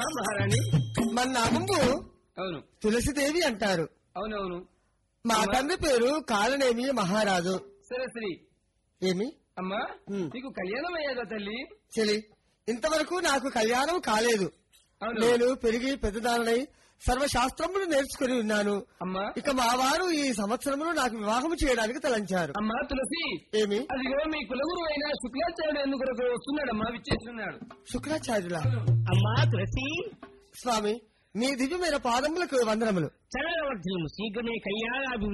మహారాణి మన నామంబు అవును తులసిదేవి అంటారు అవునవును మా తండ్రి పేరు కాలనేమి మహారాజు సరే శ్రీ ఏమి అమ్మా ఉమ్. నీకు కళ్యాణం అయ్యేదా తల్లి చెలి ఇంతవరకు నాకు కళ్యాణం కాలేదు అవును నేను పెరిగి పెద్దదానై సర్వశాస్త్రములు నేర్చుకుని ఉన్నాను అమ్మా ఇక మా వారు ఈ సంవత్సరంలో నాకు వివాహం చేయడానికి తలంచారు అమ్మా తులసి ఏమి అదిగో మీ కులగురు అయిన శుక్లాచార్యుడు ఎందుకు వస్తున్నాడమ్మా విచ్చేస్తున్నాడు శుక్రాచార్యుల అమ్మా తులసి స్వామి మీ దివ్యమైన పాదములకు వందనములు చల్లవర్ధనము శీఘ్రమే కళ్యాణాభివృద్ధి